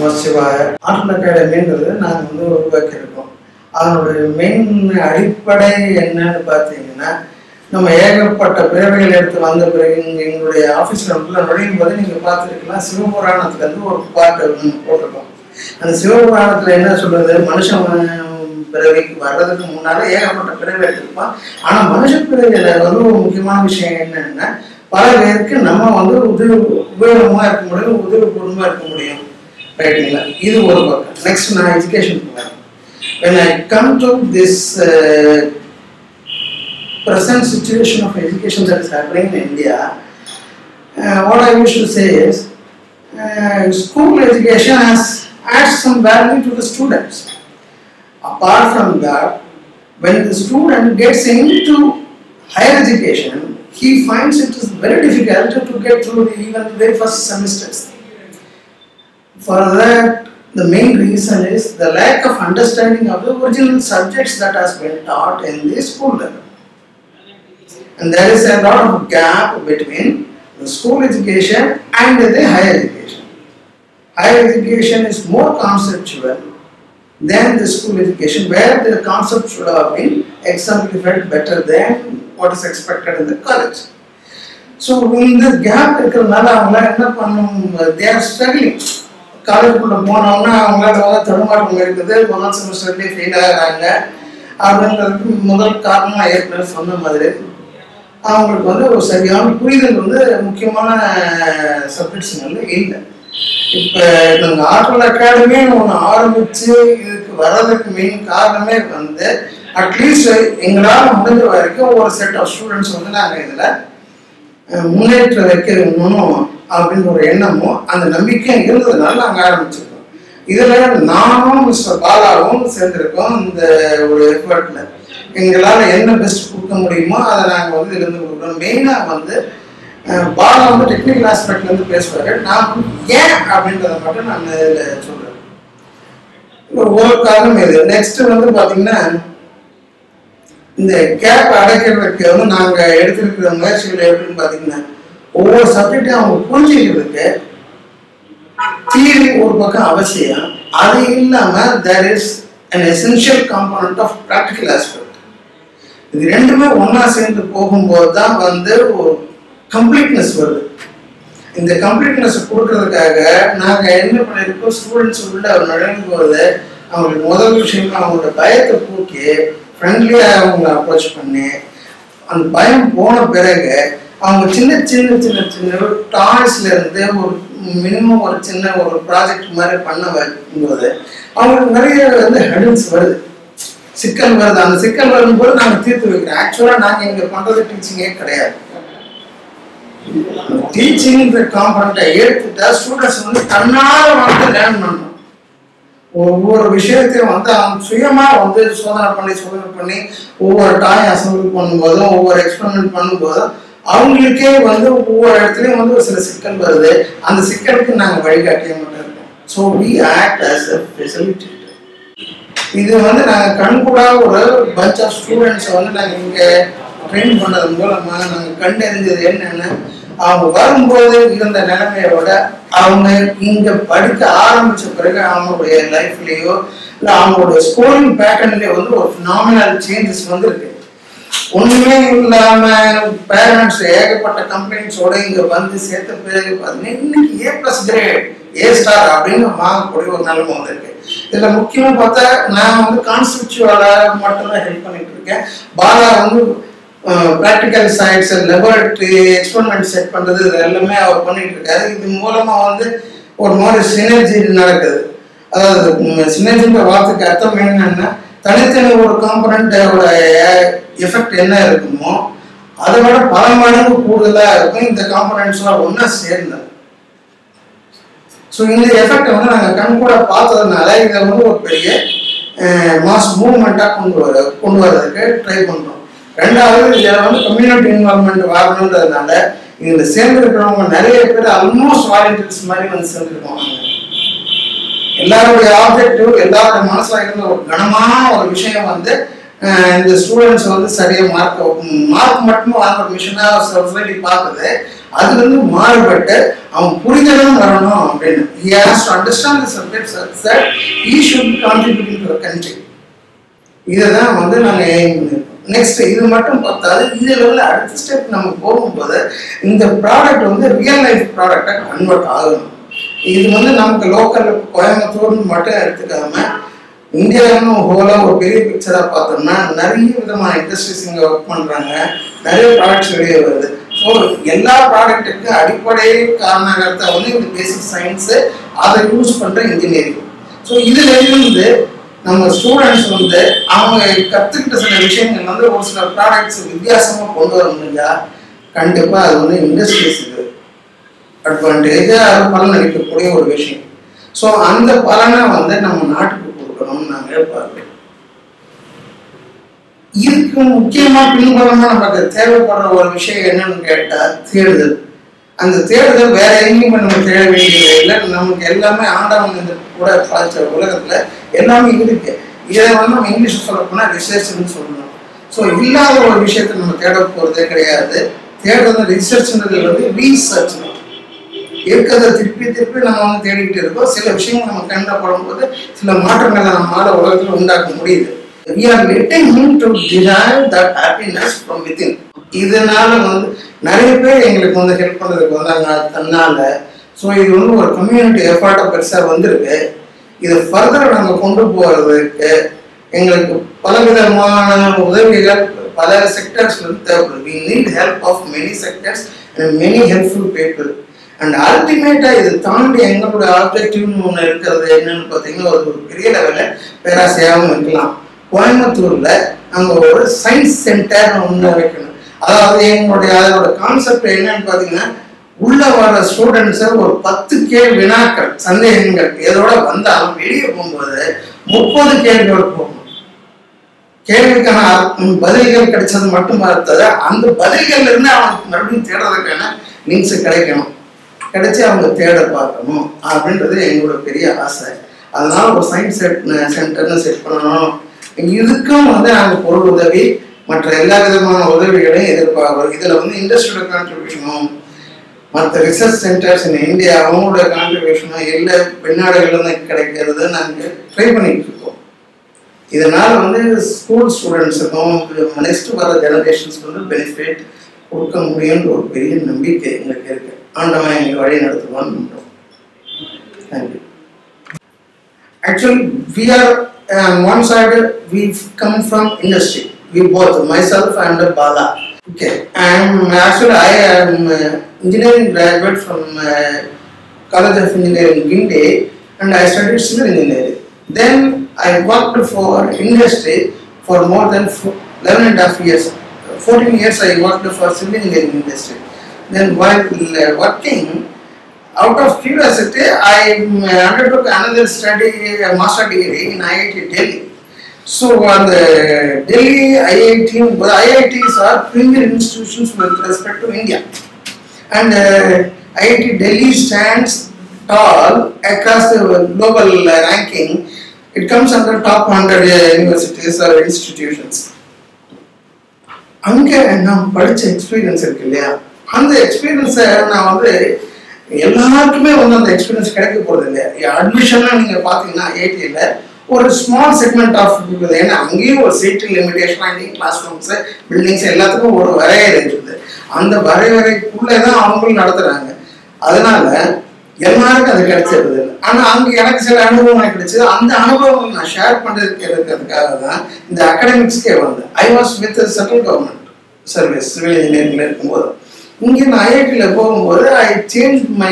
நமசிவாய ஆற்றல் அகாடமின்றது நாங்கள் வந்து உருவாக்கியிருக்கோம் அதனுடைய மெயின் அடிப்படை என்னன்னு பார்த்தீங்கன்னா நம்ம ஏகப்பட்ட பிறவைகள் எடுத்து வந்த பிறகு இங்கே எங்களுடைய ஆஃபீஸில் உள்ள நுழையும் போது நீங்கள் பார்த்துருக்கலாம் சிவபுராணத்துலேருந்து ஒரு பாட்டு ஒண்ணு போட்டிருக்கோம் அந்த சிவபுராணத்தில் என்ன சொல்றது மனுஷன் அஹ், பிறவிக்கு வர்றதுக்கு முன்னால ஏகப்பட்ட பிறவி எடுத்திருப்பான் ஆனால் மனுஷ பிறவியில் வந்து ஒரு முக்கியமான விஷயம் என்னன்னா பல பேருக்கு நம்ம வந்து உதவி உபயோகமாக இருக்க முடியும் உதவி பூர்வமாக இருக்க முடியும் ரைட்டுங்களா இது ஒரு பக்கம் நெக்ஸ்ட் நான் எஜுகேஷன் வரேன் when I come to this uh, present situation of education that is happening in India, uh, what I wish to say is uh, school education has adds some value to the students. Apart from that, when the student gets into higher education, he finds it is very difficult to get through the, even the very first semesters. For that, the main reason is the lack of understanding of the original subjects that has been taught in the school level. And there is a lot of gap between the school education and the higher education. Higher education is more conceptual than the school education, where the concept should have been exemplified better than what is expected in the college. So இந்த gap இருக்கிறதுனால அவங்களால என்ன பண்ணும் தேர் struggling காலேஜுக்குள்ள போனோம்னா அவங்களால வந்து தடுமாற்றம் இருக்குது முதல் செமஸ்டர்லேயே ஃபெயில் ஆகிறாங்க அப்படின்றதுக்கு முதல் காரணமாக ஏற்கனவே சொன்ன மாதிரி அவங்களுக்கு வந்து ஒரு சரியான புரிதல் வந்து முக்கியமான சப்ஜெக்ட்ஸுங்கள்ல இல்லை இப்போ நாங்கள் ஆற்றல் அகாடமின்னு ஒன்று ஆரம்பித்து இதுக்கு வர்றதுக்கு மெயின் காரணமே வந்து அட்லீஸ்ட் எங்களால் முடிஞ்ச வரைக்கும் ஒரு செட் ஆஃப் ஸ்டூடெண்ட்ஸ் வந்து நாங்கள் இதில் முன்னேற்ற வைக்கணும் அப்படின்னு ஒரு எண்ணமும் அந்த நம்பிக்கையும் இருந்ததுனால நாங்கள் ஆரம்பிச்சிருக்கோம் இதில் நானும் மிஸ்டர் பாலாவும் சேர்ந்திருக்கோம் இந்த ஒரு எஃபர்ட்ல எங்களால் என்ன பெஸ்ட் கொடுக்க முடியுமோ அதை நாங்கள் வந்து இதுலேருந்து கொடுக்குறோம் மெயினாக வந்து அஹ், பாலா வந்து டெக்னிக்கல் ஆஸ்பெக்ட்லேருந்து பேசுவார் நான் வந்து ஏன் அப்படின்றத மட்டும் நான் இதில் சொல்கிறேன் ஒரு காரணம் இது நெக்ஸ்ட் வந்து பார்த்தீங்கன்னா இந்த கேப் அடைக்கிறதுக்கு வந்து நாங்கள் எடுத்திருக்கிற முயற்சிகள் எப்படின்னு பார்த்தீங்கன்னா ஒவ்வொரு சப்ஜெக்டையும் அவங்க புரிஞ்சுக்கிறதுக்கு தியரி ஒரு பக்கம் அவசியம் அது இல்லாமல் there is an essential component of practical aspect இது ரெண்டுமே ஒன்றா சேர்ந்து போகும்போது தான் வந்து ஒரு கம்ப்ளீட்னஸ் வருது இந்த கம்ப்ளீட்னஸ் கொடுக்கறதுக்காக நாங்கள் என்ன பண்ணியிருக்கோம் ஸ்டூடெண்ட்ஸ் உள்ள நுழையும் போது அவங்களுக்கு முதல் விஷயம் அவங்களோட பயத்தை போக்கி ஃப்ரெண்ட்லியாக அவங்கள அப்ரோச் பண்ணி அந்த பயம் போன பிறகு அவங்க சின்ன சின்ன சின்ன சின்ன டாய்ஸ்ல இருந்து ஒரு மினிமம் ஒரு சின்ன ஒரு ப்ராஜெக்ட் மாதிரி பண்ண வைக்கும்போது அவங்களுக்கு நிறைய வந்து ஹெடல்ஸ் வருது சிக்கல் வருது அந்த சிக்கல் வரும்போது நாங்கள் தீர்த்து வைக்கிறோம் ஆக்சுவலாக நாங்கள் இங்கே பண்ணுறது டீச்சிங்கே கிடையாது டீச்சிங்ன்ற காம்பனண்ட்டை எடுத்துட்டா ஸ்டூடெண்ட்ஸ் வந்து தன்னால வந்து லேர்ன் பண்ணணும் ஒவ்வொரு விஷயத்தையும் வந்து அவங்க சுயமா வந்து சோதனை பண்ணி சோதனை பண்ணி ஒவ்வொரு டாய் அசம்பிள் பண்ணும்போதும் ஒவ்வொரு எக்ஸ்பெரிமெண்ட் பண்ணும்போதும் அவங்களுக்கே வந்து ஒவ்வொரு இடத்துலையும் வந்து ஒரு சில சிக்கல் வருது அந்த சிக்கலுக்கு நாங்கள் வழிகாட்டிய மட்டும் இருக்கோம் so we act as a facility இது வந்து நாங்கள் கண்கூடா ஒரு பஞ்ச் ஆஃப் ஸ்டூடெண்ட்ஸை வந்து நாங்கள் இங்கே ட்ரெயின் பண்ணது மூலமாக நாங்கள் கண்டறிஞ்சது என்னென்ன அவங்க வரும்போது இருந்த நிலைமையோட அவங்க இங்கே படிக்க ஆரம்பிச்ச பிறகு அவங்களுடைய லைஃப்லேயோ இல்லை அவங்களுடைய ஸ்கூலிங் பேட்டர்ன்லேயோ வந்து ஒரு நாமினல் சேஞ்சஸ் வந்துருக்கு ஒண்ணுமே இல்லாம பேரண்ட்ஸ் ஏகப்பட்ட கம்ப்ளைண்ட்ஸோட இங்க வந்து சேர்த்த பிறகு பார்த்தீங்கன்னா இன்னைக்கு A plus grade A star அப்படின்னு வாங்கக்கூடிய ஒரு நிலைமை வந்திருக்கு இதுல முக்கியமா பார்த்தா நான் வந்து கான்செப்டுவலா மட்டும்தான் ஹெல்ப் பண்ணிட்டு இருக்கேன் பாலா வந்து practical science laboratory experiment set பண்றது இது எல்லாமே அவர் பண்ணிட்டு இருக்காரு இது மூலமா வந்து ஒரு மாதிரி சினர்ஜி நடக்குது அதாவது சினர்ஜின்ற வார்த்தைக்கு அர்த்தம் என்னன்னா தனித்தனி ஒரு காம்பனண்டோட எஃபெக்ட் என்ன இருக்குமோ அதை விட பல மடங்கு கூடுதலா இருக்கும் இந்த காம்பனண்ட்ஸ்லாம் ஒன்றா சேர்ந்தது ஸோ இந்த எஃபெக்டை வந்து நாங்கள் கண் கூட பார்த்ததுனால இதை வந்து ஒரு பெரிய மாஸ் மூவ்மெண்ட்டாக கொண்டு வர கொண்டு வரதுக்கு ட்ரை பண்ணுறோம் ரெண்டாவது இதில் வந்து கம்யூனிட்டி இன்வால்மெண்ட் வரணுன்றதுனால இதில் சேர்ந்துருக்கிறவங்க நிறைய பேர் ஆல்மோஸ்ட் வாலண்டியர்ஸ் மாதிரி வந்து சேர்ந்துருக்கோம் எல்லாருடைய ஆப்ஜெக்டிவ் எல்லாருடைய மனசுல இருந்த ஒரு கனமான ஒரு விஷயம் வந்து அஹ், இந்த ஸ்டூடெண்ட்ஸ் வந்து சரியா மார்க் மார்க் மட்டும் வாங்குற மிஷனா சொசைட்டி பார்க்குது அதுல இருந்து மாறுபட்டு அவன் புரிதலும் வரணும் அப்படின்னு he has to understand the subject such that he should be contributing to the country இதை தான் வந்து நாங்கள் எய்ம் பண்ணியிருக்கோம் நெக்ஸ்ட் இது மட்டும் பார்த்தாது இதில் உள்ள அடுத்த ஸ்டெப் நம்ம போகும்போது இந்த ப்ராடக்ட் வந்து ரியல் லைஃப் ப்ராடக்டாக கன்வெர்ட் ஆகணும் இது வந்து நமக்கு லோக்கல் கோயம்புத்தூர்னு மட்டும் எடுத்துக்காம இந்தியாவின்னு ஹோலாக ஒரு பெரிய பிக்சராக பார்த்தோம்னா நிறைய விதமான இண்டஸ்ட்ரீஸ் இங்கே ஒர்க் பண்ணுறாங்க நிறைய ப்ராடக்ட்ஸ் வெளியே வருது ஸோ எல்லா ப்ராடக்ட்டுக்கு அடிப்படை காரணகர்த்தா வந்து இந்த பேசிக் சயின்ஸு அதை யூஸ் பண்ணுற இன்ஜினியரிங் ஸோ இதுல இருந்து நம்ம ஸ்டூடெண்ட்ஸ் வந்து அவங்க கற்றுக்கிட்ட சில விஷயங்கள் வந்து ஒரு சில ப்ராடக்ட்ஸ் வித்தியாசமாக கொண்டு வர முடிஞ்சா கண்டிப்பாக அது வந்து இண்டஸ்ட்ரீஸுக்கு அட்வான்டேஜாக அது பலன் அளிக்கக்கூடிய ஒரு விஷயம் ஸோ அந்த பலனை வந்து நம்ம நாட்டுக்கு கொடுக்கணும்னு நாங்கள் பார்க்கிறோம் இதுக்கு முக்கியமா பின்புறமா நமக்கு தேவைப்படுற ஒரு விஷயம் என்னன்னு கேட்டா தேடுதல் அந்த தேடுதல் வேற எங்கேயும் நம்ம தேட வேண்டியது இல்லை நமக்கு எல்லாமே ஆண்டவன் இந்த கூட பாய்ச்ச உலகத்துல எல்லாமே இருக்கு இதை வந்து நம்ம இங்கிலீஷ் சொல்ல போனா ரிசர்ச்னு சொல்லணும் ஸோ இல்லாத ஒரு விஷயத்தை நம்ம தேட போறதே கிடையாது தேடுறது ரிசர்ச்ன்றது வந்து ரீசர்ச் இருக்கிறத திருப்பி திருப்பி நம்ம வந்து தேடிக்கிட்டு இருக்கோம் சில விஷயங்கள் நம்ம கண்ணில் படும்போது சில மாற்றங்களை நம்மளால உலகத்தில் உண்டாக்க முடியுது we are letting him to derive that happiness from within இதனால வந்து நிறைய பேர் எங்களுக்கு வந்து ஹெல்ப் பண்ணுறதுக்கு வந்தாங்க தன்னால ஸோ இது வந்து ஒரு கம்யூனிட்டி எஃபர்ட்டாக பெருசாக வந்திருக்கு இதை ஃபர்தர் நாங்கள் கொண்டு போகிறதுக்கு எங்களுக்கு பலவிதமான உதவிகள் பல செக்டர்ஸ் வந்து தேவைப்படுது we need help of many sectors and many helpful people and அல்டிமேட்டா இது தாண்டி எங்களுடைய ஆப்ஜெக்டிவ்னு ஒன்று இருக்கிறது என்னன்னு பார்த்தீங்கன்னா ஒரு ஒரு பெரிய லெவலில் பேராசையாகவும் இருக்கலாம் கோயம்புத்தூர்ல அங்கே ஒரு சயின்ஸ் சென்டர் ஒன்று வைக்கணும் அதாவது எங்களுடைய அதோட கான்செப்ட் என்னன்னு பார்த்தீங்கன்னா உள்ள வர ஸ்டூடெண்ட்ஸை ஒரு பத்து கேள்வி வினாக்கள் சந்தேகங்கள் எதோட வந்தாலும் வெளியே போகும்போது முப்பது கேள்விகள் போகணும் கேள்விக்கான அர்த்தம், பதில்கள் கிடைச்சது மட்டும் பார்த்தது அந்த பதில்கள்ல இருந்து அவனுக்கு மறுபடியும் தேடுறதுக்கான லிங்க்ஸ் கிடைக்கணும் கிடைச்சி அவங்க தேட பார்க்கணும் அப்படின்றது எங்களோட பெரிய ஆசை அதனால ஒரு சயின்ஸ் செட் சென்டர்னு செட் பண்ணணும் இதுக்கும் வந்து நாங்கள் பொருள் உதவி மற்ற எல்லா விதமான உதவிகளையும் எதிர்பார்க்கிறோம் இதில் வந்து இண்டஸ்ட்ரியோட கான்ட்ரிபியூஷனும் மற்ற ரிசர்ச் சென்டர்ஸ் இன் இந்தியா அவங்களோட கான்ட்ரிபியூஷனும் எல்லா வெளிநாடுகள்லேருந்து கிடைக்கிறது நாங்கள் ட்ரை பண்ணிட்டு இருக்கோம் இதனால வந்து ஸ்கூல் ஸ்டூடெண்ட்ஸுக்கும் நெக்ஸ்ட் வர ஜெனரேஷன்ஸ்க்கு வந்து பெனிஃபிட் கொடுக்க முடியும்ன்ற ஒரு பெரிய நம்பிக்கை எங்களுக்கு இருக்கு ஆண்டவன் எங்களை வழி நடத்துவான்னு நம்புறோம் thank you Actually, we are on one side, we've come from industry. We both, myself and Bala. Okay, I'm actually I am uh, engineering graduate from uh, College of Engineering Ginde, and I studied civil engineering. Then I worked for industry for more than fo- 11 and a half years. 14 years I worked for civil engineering industry. Then while uh, working, out of curiosity, I um, undertook another study, a master degree in IIT Delhi. So, on the Delhi IIT, well, IITs are premier institutions with respect to India. And uh, IIT Delhi stands tall across the global uh, ranking. It comes under top 100 uh, universities or institutions. அங்கே நான் படித்த experience இருக்கு இல்லையா அந்த எக்ஸ்பீரியன்ஸை நான் வந்து எல்லாருக்குமே வந்து அந்த எக்ஸ்பீரியன்ஸ் கிடைக்க போகிறது இல்லையா அட்மிஷன்லாம் நீங்கள் பார்த்தீங்கன்னா ஐஐடியில் ஒரு ஸ்மால் செக்மெண்ட் ஆஃப் பீப்புள் ஏன்னா அங்கேயும் ஒரு சீட்டு லிமிடேஷன் அங்கேயும் கிளாஸ் ரூம்ஸு பில்டிங்ஸ் எல்லாத்துக்கும் ஒரு வரையறை இருக்குது அந்த வரையறைக்குள்ளே தான் அவங்களும் நடத்துகிறாங்க அதனால எல்லாருக்கும் அது கிடைச்சிருது ஆனா அங்க எனக்கு சில அனுபவம் கிடைச்சது அந்த அனுபவங்கள் நான் ஷேர் பண்றதுக்கு இருக்கிறதுக்காக தான் இந்த அகாடமிக்ஸ்க்கே வந்தேன் I was with central government service civil இன்ஜினியரிங்ல இருக்கும்போது இங்கே நான் ஐஐடியில் போகும்போது I change my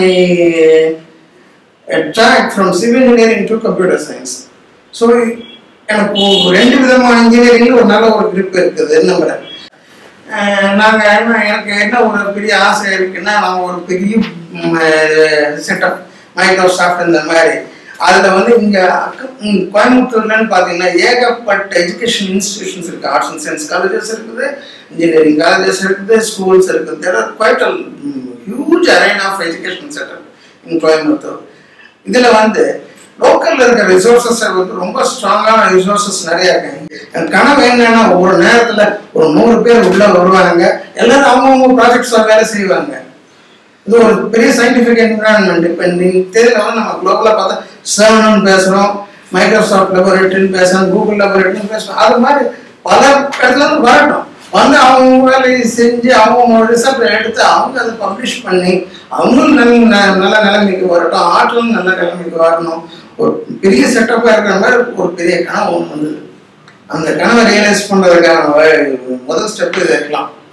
track from civil engineering to computer science so எனக்கு ஒரு ரெண்டு விதமான இன்ஜினியரிங்ல ஒரு நல்ல ஒரு grip இருக்குதுன்னு நம்புறேன் நாங்கள் என்ன எனக்கு என்ன ஒரு பெரிய ஆசை இருக்குன்னா நாங்கள் ஒரு பெரிய செட்டப் மைக்ரோசாஃப்ட் இந்த மாதிரி அதில் வந்து இங்கே கோயம்புத்தூர்லன்னு பார்த்தீங்கன்னா ஏகப்பட்ட எஜுகேஷன் இன்ஸ்டிடியூஷன்ஸ் இருக்குது ஆர்ட்ஸ் அண்ட் சயின்ஸ் காலேஜஸ் இருக்குது இன்ஜினியரிங் காலேஜஸ் இருக்குது ஸ்கூல்ஸ் இருக்குது there are quite a huge arena of education setup in Coimbatore இதில் வந்து லோக்கல்ல இருக்க ரிசோர்சஸ் வந்து ரொம்ப ஸ்ட்ராங்கான ரிசோர்சஸ் நிறைய இருக்கு என் கனவு என்னன்னா ஒரு நேரத்துல ஒரு நூறு பேர் உள்ள வருவாங்க எல்லாரும் அவங்கவுங்க ப்ராஜெக்ட்ஸ்ல வேலை செய்வாங்க இது ஒரு பெரிய சயின்டிஃபிக் என்விரான்மெண்ட் இப்போ நீங்கள் தெரியல வந்து நம்ம குளோபலாக பார்த்தா செவன் பேசுகிறோம் மைக்ரோசாஃப்ட் லெபரேட்டரின்னு பேசுகிறோம் கூகுள் லெபரேட்டரின்னு பேசுகிறோம் அது மாதிரி பல இடத்துல இருந்து வரட்டும் வந்து அவங்க வேலையை செஞ்சு அவங்க ரிசல்ட் எடுத்து அவங்க அதை பப்ளிஷ் பண்ணி அவங்களும் நல்ல ந- நல்ல நிலைமைக்கு வரட்டும் ஆற்றலும் நல்ல நிலைமைக்கு வரணும் ஒரு பெரிய செட்டப்பாக இருக்கிற மாதிரி ஒரு பெரிய கனவு ஒன்று வந்தது அந்த கனவை ரியலைஸ் பண்ணுறதுக்கான வ- முதல் ஸ்டெப் இது இருக்கலாம்